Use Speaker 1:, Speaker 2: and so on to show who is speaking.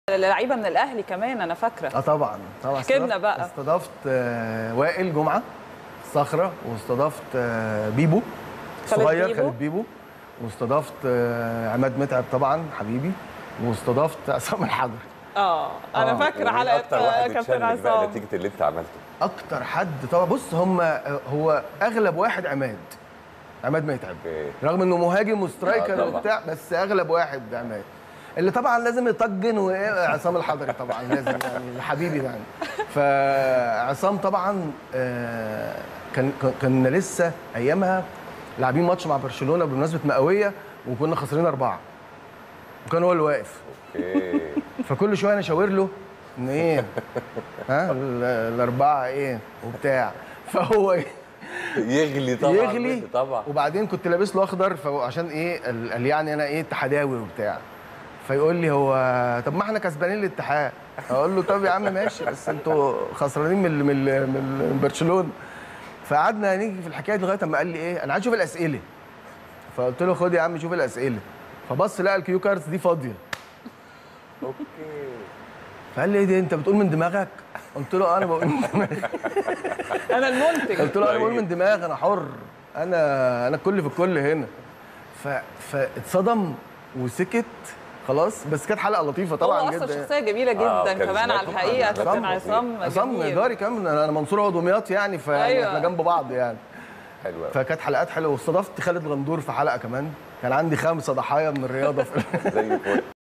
Speaker 1: لعيبه من الاهلي كمان انا فاكره
Speaker 2: اه طبعا طبعا
Speaker 1: احكي لنا
Speaker 2: استضفت-
Speaker 1: بقى.
Speaker 2: استضفت آه، وائل جمعه الصخره واستضفت آه، بيبو
Speaker 1: خالد
Speaker 2: صغير
Speaker 1: بيبو.
Speaker 2: خالد بيبو واستضفت آه، عماد متعب طبعا حبيبي واستضفت عصام الحجر
Speaker 1: اه انا
Speaker 2: آه.
Speaker 1: فاكره
Speaker 3: ومين
Speaker 1: حلقه
Speaker 3: اكتر واحد
Speaker 1: كابتن
Speaker 3: اتشنج بقى
Speaker 1: عصام
Speaker 3: نتيجه اللي انت عملته
Speaker 2: اكتر حد طبعا بص هم هو اغلب واحد عماد عماد متعب
Speaker 3: اوكي
Speaker 2: رغم انه مهاجم
Speaker 3: آه،
Speaker 2: وسترايكر
Speaker 3: طبعا.
Speaker 2: وبتاع بس اغلب واحد عماد اللي طبعا لازم يطجن وعصام الحضري طبعا لازم يعني حبيبي يعني فعصام طبعا آه، كان كان- كنا لسه ايامها لاعبين ماتش مع برشلونه بمناسبه مئويه وكنا خسرانين اربعه وكان هو اللي واقف
Speaker 3: اوكي
Speaker 2: فكل شويه انا اشاور له ان ايه ها ال- الاربعه ايه وبتاع فهو
Speaker 3: يغلي طبعا
Speaker 2: يغلي
Speaker 3: طبعا
Speaker 2: وبعدين كنت لابس له اخضر فعشان ايه قال قال يعني انا ايه اتحداوي وبتاع فيقول لي هو طب ما احنا كسبانين الاتحاد اقول له طب يا عم ماشي بس انتوا خسرانين من ال- من ال- من ال- من برشلونه فقعدنا نيجي في الحكايه دي لغايه اما قال لي ايه انا عايز اشوف الاسئله فقلت له خد يا عم شوف الاسئله فبص لقى الكيو كاردز دي فاضيه
Speaker 3: اوكي
Speaker 2: فقال لي ايه ده انت بتقول من دماغك قلت له انا بقول من دماغي
Speaker 1: انا المنتج
Speaker 2: قلت له انا بقول من دماغي انا حر انا انا الكل في الكل هنا ف... فاتصدم وسكت خلاص بس كانت حلقه لطيفه طبعا
Speaker 1: هو اصلا
Speaker 2: جدا
Speaker 1: شخصيه جميله
Speaker 3: آه،
Speaker 1: جدا كمان على
Speaker 3: كاريزماته
Speaker 1: الحقيقه
Speaker 3: طبعاً.
Speaker 1: كابتن
Speaker 3: عصام
Speaker 1: عصام
Speaker 2: عصام
Speaker 1: جميل.
Speaker 2: جاري كمان انا منصور هو دمياط يعني فاحنا
Speaker 1: أيوة.
Speaker 2: جنب بعض يعني
Speaker 3: حلو أوي.
Speaker 2: فكانت حلقات حلوه واستضفت خالد غندور في حلقه كمان كان عندي خمسه ضحايا من الرياضه في
Speaker 3: زي الفل